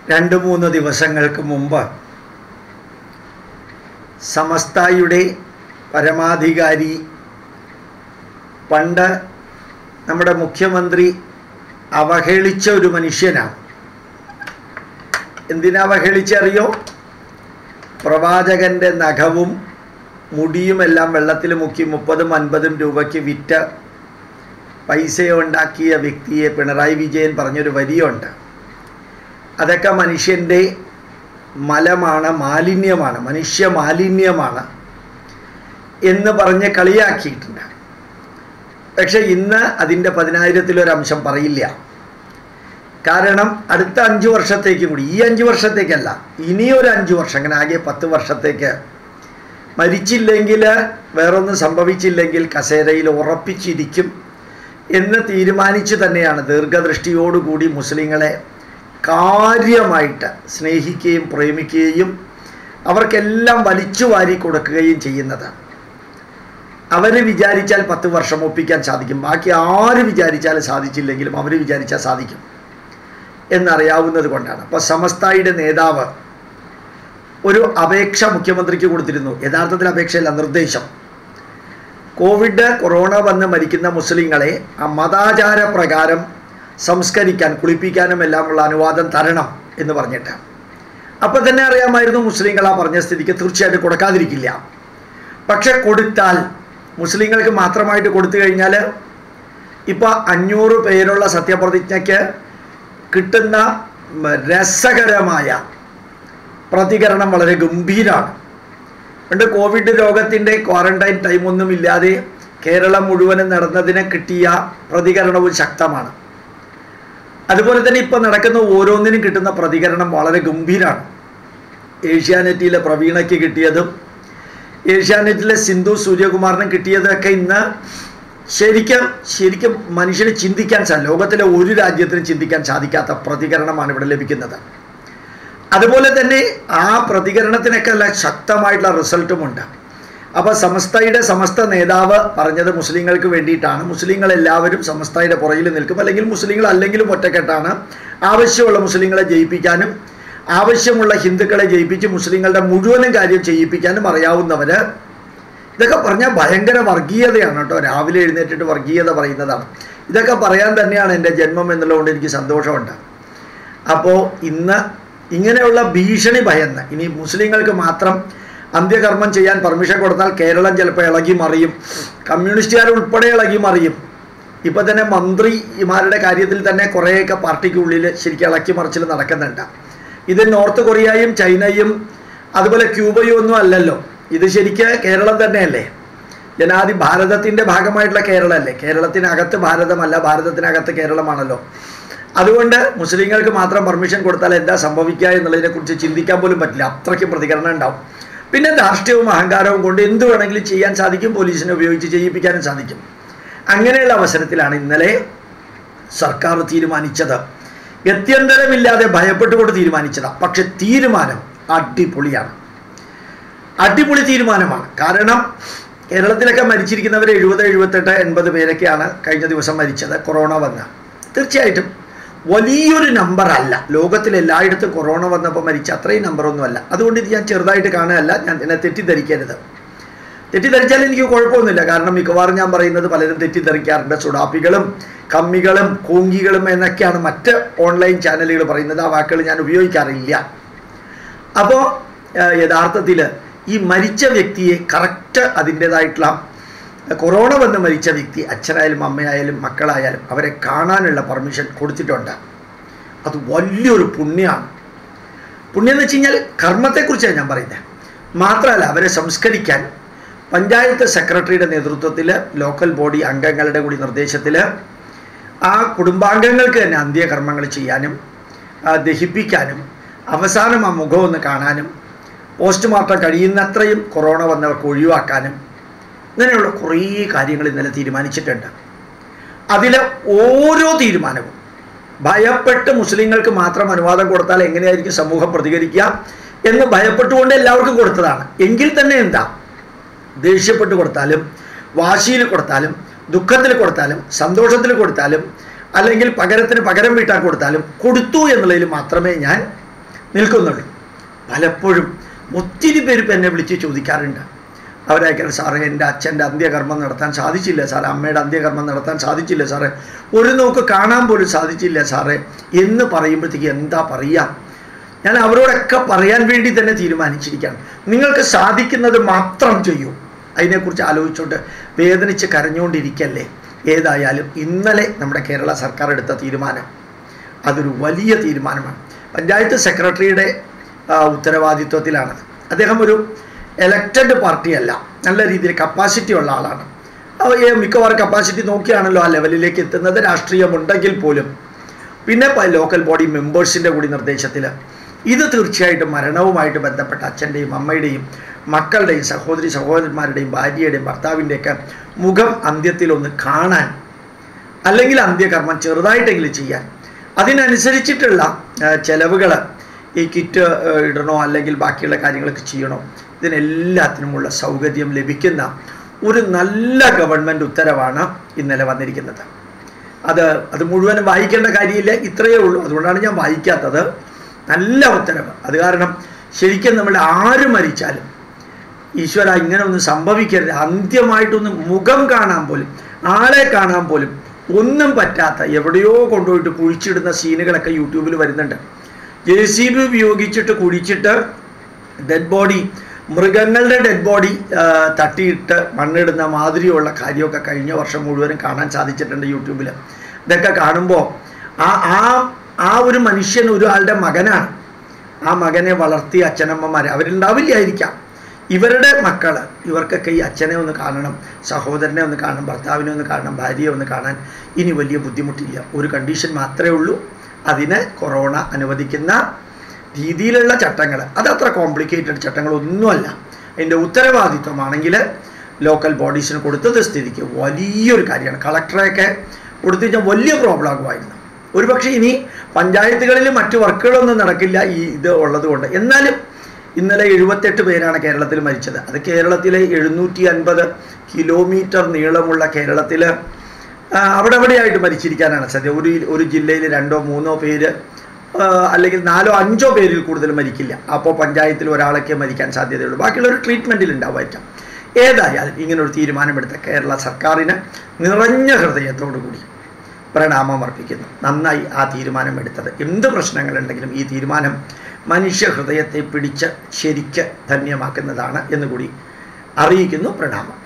രണ്ട് മൂന്ന് ദിവസങ്ങൾക്ക് മുമ്പ് സമസ്തായുടെ പരമാധികാരി പണ്ട് നമ്മുടെ മുഖ്യമന്ത്രി അവഹേളിച്ച ഒരു മനുഷ്യനാണ് എന്തിനാ അവഹേളിച്ചറിയോ പ്രവാചകൻ്റെ നഖവും മുടിയുമെല്ലാം വെള്ളത്തിൽ മുക്കി മുപ്പതും അൻപതും രൂപയ്ക്ക് വിറ്റ് പൈസ ഉണ്ടാക്കിയ വ്യക്തിയെ പിണറായി വിജയൻ പറഞ്ഞൊരു വരിയുണ്ട് അതൊക്കെ മനുഷ്യൻ്റെ മലമാണ് മാലിന്യമാണ് മനുഷ്യ മാലിന്യമാണ് എന്ന് പറഞ്ഞ് കളിയാക്കിയിട്ടുണ്ട് പക്ഷെ ഇന്ന് അതിൻ്റെ പതിനായിരത്തിലൊരംശം പറയില്ല കാരണം അടുത്ത അഞ്ച് വർഷത്തേക്കും കൂടി ഈ അഞ്ച് വർഷത്തേക്കല്ല ഇനിയൊരു അഞ്ച് വർഷം അങ്ങനെ ആകെ പത്ത് വർഷത്തേക്ക് മരിച്ചില്ലെങ്കിൽ വേറൊന്നും സംഭവിച്ചില്ലെങ്കിൽ കസേരയിൽ ഉറപ്പിച്ചിരിക്കും എന്ന് തീരുമാനിച്ചു തന്നെയാണ് ദീർഘദൃഷ്ടിയോടുകൂടി മുസ്ലിങ്ങളെ കാര്യമായിട്ട് സ്നേഹിക്കുകയും പ്രേമിക്കുകയും അവർക്കെല്ലാം വലിച്ചു വാരി കൊടുക്കുകയും ചെയ്യുന്നത് അവർ വിചാരിച്ചാൽ പത്ത് വർഷം ഒപ്പിക്കാൻ സാധിക്കും ബാക്കി ആര് വിചാരിച്ചാലും സാധിച്ചില്ലെങ്കിലും അവർ വിചാരിച്ചാൽ സാധിക്കും എന്നറിയാവുന്നത് കൊണ്ടാണ് അപ്പോൾ സമസ്തായുടെ നേതാവ് ഒരു അപേക്ഷ മുഖ്യമന്ത്രിക്ക് കൊടുത്തിരുന്നു യഥാർത്ഥത്തിൽ അപേക്ഷയല്ല നിർദ്ദേശം കോവിഡ് കൊറോണ വന്ന് മരിക്കുന്ന മുസ്ലിങ്ങളെ ആ മതാചാര പ്രകാരം സംസ്കരിക്കാൻ കുളിപ്പിക്കാനും എല്ലാമുള്ള അനുവാദം തരണം എന്ന് പറഞ്ഞിട്ട് അപ്പം തന്നെ അറിയാമായിരുന്നു മുസ്ലിങ്ങൾ ആ പറഞ്ഞ സ്ഥിതിക്ക് തീർച്ചയായിട്ടും കൊടുക്കാതിരിക്കില്ല പക്ഷെ കൊടുത്താൽ മുസ്ലിങ്ങൾക്ക് മാത്രമായിട്ട് കൊടുത്തു കഴിഞ്ഞാൽ ഇപ്പോൾ അഞ്ഞൂറ് പേരുള്ള സത്യപ്രതിജ്ഞയ്ക്ക് കിട്ടുന്ന രസകരമായ പ്രതികരണം വളരെ ഗംഭീരമാണ് പണ്ട് കോവിഡ് രോഗത്തിൻ്റെ ക്വാറന്റൈൻ ടൈമൊന്നും ഇല്ലാതെ കേരളം മുഴുവനും നടന്നതിന് കിട്ടിയ പ്രതികരണവും ശക്തമാണ് അതുപോലെ തന്നെ ഇപ്പോൾ നടക്കുന്ന ഓരോന്നിനും കിട്ടുന്ന പ്രതികരണം വളരെ ഗംഭീരമാണ് ഏഷ്യാനെറ്റിലെ പ്രവീണയ്ക്ക് കിട്ടിയതും ഏഷ്യാനെറ്റിലെ സിന്ധു സൂര്യകുമാറിനും കിട്ടിയതൊക്കെ ഇന്ന് ശരിക്കും ശരിക്കും മനുഷ്യന് ചിന്തിക്കാൻ സാധിക്കും ലോകത്തിലെ ഒരു രാജ്യത്തിനും ചിന്തിക്കാൻ സാധിക്കാത്ത പ്രതികരണമാണ് ഇവിടെ ലഭിക്കുന്നത് അതുപോലെ തന്നെ ആ പ്രതികരണത്തിനൊക്കെ ഉള്ള ശക്തമായിട്ടുള്ള റിസൾട്ടുമുണ്ട് അപ്പോൾ സമസ്തയുടെ സമസ്ത നേതാവ് പറഞ്ഞത് മുസ്ലിങ്ങൾക്ക് വേണ്ടിയിട്ടാണ് മുസ്ലിങ്ങൾ എല്ലാവരും സമസ്തയുടെ പുറകിൽ നിൽക്കും അല്ലെങ്കിൽ മുസ്ലിങ്ങൾ അല്ലെങ്കിലും ഒറ്റക്കെട്ടാണ് ആവശ്യമുള്ള മുസ്ലിങ്ങളെ ജയിപ്പിക്കാനും ആവശ്യമുള്ള ഹിന്ദുക്കളെ ജയിപ്പിച്ച് മുസ്ലിങ്ങളുടെ മുഴുവനും കാര്യം ചെയ്യിപ്പിക്കാനും അറിയാവുന്നവർ ഇതൊക്കെ പറഞ്ഞാൽ ഭയങ്കര വർഗീയതയാണ് കേട്ടോ രാവിലെ എഴുന്നേറ്റിട്ട് വർഗീയത പറയുന്നതാണ് ഇതൊക്കെ പറയാൻ തന്നെയാണ് എൻ്റെ ജന്മം എന്നുള്ളതുകൊണ്ട് എനിക്ക് സന്തോഷമുണ്ട് അപ്പോൾ ഇന്ന് ഇങ്ങനെയുള്ള ഭീഷണി ഭയന്ന് ഇനി മുസ്ലിങ്ങൾക്ക് മാത്രം അന്ത്യകർമ്മം ചെയ്യാൻ പെർമിഷൻ കൊടുത്താൽ കേരളം ചിലപ്പോൾ ഇളകി മറിയും കമ്മ്യൂണിസ്റ്റുകാർ ഉൾപ്പെടെ ഇളകി മറിയും ഇപ്പം തന്നെ മന്ത്രിമാരുടെ കാര്യത്തിൽ തന്നെ കുറേയൊക്കെ പാർട്ടിക്കുള്ളിൽ ശരിക്കും ഇളക്കി മറിച്ചിൽ നടക്കുന്നുണ്ട് ഇത് നോർത്ത് കൊറിയയും ചൈനയും അതുപോലെ ക്യൂബയും ഒന്നും അല്ലല്ലോ ഇത് ശരിക്ക് കേരളം തന്നെയല്ലേ ജനാധി ഭാരതത്തിൻ്റെ ഭാഗമായിട്ടുള്ള കേരളമല്ലേ കേരളത്തിനകത്ത് ഭാരതമല്ല ഭാരതത്തിനകത്ത് കേരളമാണല്ലോ അതുകൊണ്ട് മുസ്ലിങ്ങൾക്ക് മാത്രം പെർമിഷൻ കൊടുത്താൽ എന്താ സംഭവിക്കുക എന്നുള്ളതിനെക്കുറിച്ച് ചിന്തിക്കാൻ പോലും പറ്റില്ല അത്രയ്ക്ക് പ്രതികരണം ഉണ്ടാവും പിന്നെ ധാർഷ്ട്യവും അഹങ്കാരവും കൊണ്ട് എന്ത് വേണമെങ്കിലും ചെയ്യാൻ സാധിക്കും പോലീസിനെ ഉപയോഗിച്ച് ചെയ്യിപ്പിക്കാനും സാധിക്കും അങ്ങനെയുള്ള അവസരത്തിലാണ് ഇന്നലെ സർക്കാർ തീരുമാനിച്ചത് ഗത്യന്തരമില്ലാതെ ഭയപ്പെട്ടുകൊണ്ട് തീരുമാനിച്ചതാണ് പക്ഷെ തീരുമാനം അടിപൊളിയാണ് അടിപൊളി തീരുമാനമാണ് കാരണം കേരളത്തിലൊക്കെ മരിച്ചിരിക്കുന്നവർ എഴുപത് എഴുപത്തെട്ട് എൺപത് പേരൊക്കെയാണ് കഴിഞ്ഞ ദിവസം മരിച്ചത് കൊറോണ വന്ന് തീർച്ചയായിട്ടും വലിയൊരു നമ്പർ അല്ല ലോകത്തിൽ എല്ലായിടത്തും കൊറോണ വന്നപ്പോൾ മരിച്ച അത്രയും നമ്പറൊന്നുമല്ല അതുകൊണ്ട് ഇത് ഞാൻ ചെറുതായിട്ട് കാണുകയല്ല ഞാൻ എന്നെ തെറ്റിദ്ധരിക്കരുത് തെറ്റിദ്ധരിച്ചാൽ എനിക്ക് കുഴപ്പമൊന്നുമില്ല കാരണം മിക്കവാറും ഞാൻ പറയുന്നത് പലരും തെറ്റിദ്ധരിക്കാറുണ്ട് സുഡാപ്പികളും കമ്മികളും കൂങ്കികളും എന്നൊക്കെയാണ് മറ്റ് ഓൺലൈൻ ചാനലുകൾ പറയുന്നത് ആ വാക്കുകൾ ഞാൻ ഉപയോഗിക്കാറില്ല അപ്പോൾ യഥാർത്ഥത്തിൽ ഈ മരിച്ച വ്യക്തിയെ കറക്റ്റ് അതിൻ്റേതായിട്ടുള്ള കൊറോണ വന്ന് മരിച്ച വ്യക്തി അച്ഛനായാലും അമ്മയായാലും മക്കളായാലും അവരെ കാണാനുള്ള പെർമിഷൻ കൊടുത്തിട്ടുണ്ട് അത് വലിയൊരു പുണ്യമാണ് പുണ്യം എന്ന് വെച്ച് കഴിഞ്ഞാൽ കർമ്മത്തെക്കുറിച്ചാണ് ഞാൻ പറയുന്നത് മാത്രമല്ല അവരെ സംസ്കരിക്കാൻ പഞ്ചായത്ത് സെക്രട്ടറിയുടെ നേതൃത്വത്തിൽ ലോക്കൽ ബോഡി അംഗങ്ങളുടെ കൂടി നിർദ്ദേശത്തിൽ ആ കുടുംബാംഗങ്ങൾക്ക് തന്നെ അന്ത്യകർമ്മങ്ങൾ ചെയ്യാനും ദഹിപ്പിക്കാനും അവസാനം ആ മുഖം ഒന്ന് കാണാനും പോസ്റ്റ്മോർട്ടം കഴിയുന്നത്രയും കൊറോണ വന്നവർക്ക് ഒഴിവാക്കാനും ഇങ്ങനെയുള്ള കുറേ കാര്യങ്ങൾ ഇന്നലെ തീരുമാനിച്ചിട്ടുണ്ട് അതിൽ ഓരോ തീരുമാനവും ഭയപ്പെട്ട് മുസ്ലിങ്ങൾക്ക് മാത്രം അനുവാദം കൊടുത്താൽ എങ്ങനെയായിരിക്കും സമൂഹം പ്രതികരിക്കുക എന്ന് ഭയപ്പെട്ടുകൊണ്ട് എല്ലാവർക്കും കൊടുത്തതാണ് എങ്കിൽ തന്നെ എന്താ ദേഷ്യപ്പെട്ട് കൊടുത്താലും വാശിയിൽ കൊടുത്താലും ദുഃഖത്തിൽ കൊടുത്താലും സന്തോഷത്തിൽ കൊടുത്താലും അല്ലെങ്കിൽ പകരത്തിന് പകരം വീട്ടാൻ കൊടുത്താലും കൊടുത്തു എന്നുള്ളതിൽ മാത്രമേ ഞാൻ നിൽക്കുന്നുള്ളൂ പലപ്പോഴും ഒത്തിരി പേര് ഇപ്പം എന്നെ വിളിച്ച് ചോദിക്കാറുണ്ട് അവരയക്കാൻ സാറേ എൻ്റെ അച്ഛൻ്റെ അന്ത്യകർമ്മം നടത്താൻ സാധിച്ചില്ല സാറേ അമ്മയുടെ അന്ത്യകർമ്മം നടത്താൻ സാധിച്ചില്ല സാറേ ഒരു നോക്ക് കാണാൻ പോലും സാധിച്ചില്ല സാറേ എന്ന് പറയുമ്പോഴത്തേക്ക് എന്താ പറയുക ഞാൻ അവരോടൊക്കെ പറയാൻ വേണ്ടി തന്നെ തീരുമാനിച്ചിരിക്കുകയാണ് നിങ്ങൾക്ക് സാധിക്കുന്നത് മാത്രം ചെയ്യൂ അതിനെക്കുറിച്ച് ആലോചിച്ചുകൊണ്ട് വേദനിച്ച് കരഞ്ഞുകൊണ്ടിരിക്കല്ലേ ഏതായാലും ഇന്നലെ നമ്മുടെ കേരള സർക്കാർ എടുത്ത തീരുമാനം അതൊരു വലിയ തീരുമാനമാണ് പഞ്ചായത്ത് സെക്രട്ടറിയുടെ ആ, ഉത്തരവാദിത്വത്തിലാണത് അദ്ദേഹം ഒരു എലക്റ്റഡ് പാർട്ടിയല്ല നല്ല രീതിയിൽ കപ്പാസിറ്റി ഉള്ള ആളാണ് അവ ഏ, മിക്കവാറും കപ്പാസിറ്റി നോക്കിയാണല്ലോ ആ ലെവലിലേക്ക് എത്തുന്നത് രാഷ്ട്രീയമുണ്ടെങ്കിൽ പോലും പിന്നെ പ- ലോക്കൽ ബോഡി മെമ്പേഴ്സിൻ്റെ കൂടി നിർദ്ദേശത്തിൽ ഇത് തീർച്ചയായിട്ടും മരണവുമായിട്ട് ബന്ധപ്പെട്ട അച്ഛൻ്റെയും അമ്മയുടെയും മക്കളുടെയും സഹോദരി സഹോദരന്മാരുടെയും ഭാര്യയുടെയും ഭർത്താവിൻ്റെയൊക്കെ മുഖം അന്ത്യത്തിലൊന്ന് കാണാൻ അല്ലെങ്കിൽ അന്ത്യകർമ്മം ചെറുതായിട്ടെങ്കിലും ചെയ്യാൻ അതിനനുസരിച്ചിട്ടുള്ള ചിലവുകൾ ഈ കിറ്റ് ആ, ഇടണോ അല്ലെങ്കിൽ ബാക്കിയുള്ള കാര്യങ്ങളൊക്കെ ചെയ്യണോ ഇതിനെല്ലാത്തിനുമുള്ള സൗകര്യം ലഭിക്കുന്ന ഒരു നല്ല ഗവൺമെൻറ് ഉത്തരവാണ് ഇന്നലെ വന്നിരിക്കുന്നത് അത് അത് മുഴുവനും വായിക്കേണ്ട കാര്യമില്ല ഇത്രയേ ഉള്ളൂ അതുകൊണ്ടാണ് ഞാൻ വായിക്കാത്തത് നല്ല ഉത്തരവ് അത് കാരണം ശരിക്കും നമ്മൾ ആര് മരിച്ചാലും ഈശ്വര ഇങ്ങനെ ഒന്നും സംഭവിക്കരുത് അന്ത്യമായിട്ടൊന്ന് മുഖം കാണാൻ പോലും ആളെ കാണാൻ പോലും ഒന്നും പറ്റാത്ത എവിടെയോ കൊണ്ടുപോയിട്ട് കുഴിച്ചിടുന്ന സീനുകളൊക്കെ യൂട്യൂബിൽ വരുന്നുണ്ട് ജെ സി ബി ഉപയോഗിച്ചിട്ട് കുഴിച്ചിട്ട് ഡെഡ് ബോഡി മൃഗങ്ങളുടെ ഡെഡ് ബോഡി തട്ടിയിട്ട് മണ്ണിടുന്ന മാതിരിയുള്ള കാര്യമൊക്കെ കഴിഞ്ഞ വർഷം മുഴുവനും കാണാൻ സാധിച്ചിട്ടുണ്ട് യൂട്യൂബിൽ ഇതൊക്കെ കാണുമ്പോൾ ആ ആ ആ ഒരു മനുഷ്യൻ ഒരാളുടെ മകനാണ് ആ മകനെ വളർത്തിയ അച്ഛനമ്മമാർ അവരുണ്ടാവില്ലായിരിക്കാം ഇവരുടെ മക്കൾ ഇവർക്കൊക്കെ ഈ അച്ഛനെ ഒന്ന് കാണണം സഹോദരനെ ഒന്ന് കാണണം ഭർത്താവിനെ ഒന്ന് കാണണം ഭാര്യയെ ഒന്ന് കാണാൻ ഇനി വലിയ ബുദ്ധിമുട്ടില്ല ഒരു കണ്ടീഷൻ മാത്രമേ ഉള്ളൂ അതിന് കൊറോണ അനുവദിക്കുന്ന രീതിയിലുള്ള ചട്ടങ്ങൾ അതത്ര കോംപ്ലിക്കേറ്റഡ് ചട്ടങ്ങളൊന്നുമല്ല അതിൻ്റെ ഉത്തരവാദിത്വമാണെങ്കിൽ ലോക്കൽ ബോഡീസിന് കൊടുത്തത് സ്ഥിതിക്ക് വലിയൊരു കാര്യമാണ് കളക്ടറെയൊക്കെ കൊടുത്തു കഴിഞ്ഞാൽ വലിയ പ്രോബ്ലം ആകുമായിരുന്നു ഒരുപക്ഷെ ഇനി പഞ്ചായത്തുകളിൽ മറ്റു വർക്കുകളൊന്നും നടക്കില്ല ഈ ഇത് ഉള്ളത് കൊണ്ട് എന്നാലും ഇന്നലെ എഴുപത്തെട്ട് പേരാണ് കേരളത്തിൽ മരിച്ചത് അത് കേരളത്തിലെ എഴുന്നൂറ്റി അൻപത് കിലോമീറ്റർ നീളമുള്ള കേരളത്തിൽ അവിടെ എവിടെയായിട്ട് മരിച്ചിരിക്കാനാണ് സാധ്യത ഒരു ഒരു ജില്ലയിൽ രണ്ടോ മൂന്നോ പേര് ആ, അല്ലെങ്കിൽ നാലോ അഞ്ചോ പേരിൽ കൂടുതൽ മരിക്കില്ല അപ്പോൾ പഞ്ചായത്തിൽ ഒരാളൊക്കെ മരിക്കാൻ സാധ്യതയുള്ളൂ ബാക്കിയുള്ളവർ ട്രീറ്റ്മെൻറ്റിൽ ഉണ്ടാവുമായിരിക്കാം ഏതായാലും ഇങ്ങനൊരു തീരുമാനമെടുത്ത കേരള സർക്കാരിന് നിറഞ്ഞ ഹൃദയത്തോടു കൂടി പ്രണാമം അർപ്പിക്കുന്നു നന്നായി ആ തീരുമാനം എടുത്തത് എന്ത് പ്രശ്നങ്ങളുണ്ടെങ്കിലും ഈ തീരുമാനം മനുഷ്യ ഹൃദയത്തെ പിടിച്ച് ശരിക്ക് ധന്യമാക്കുന്നതാണ് എന്നുകൂടി അറിയിക്കുന്നു പ്രണാമം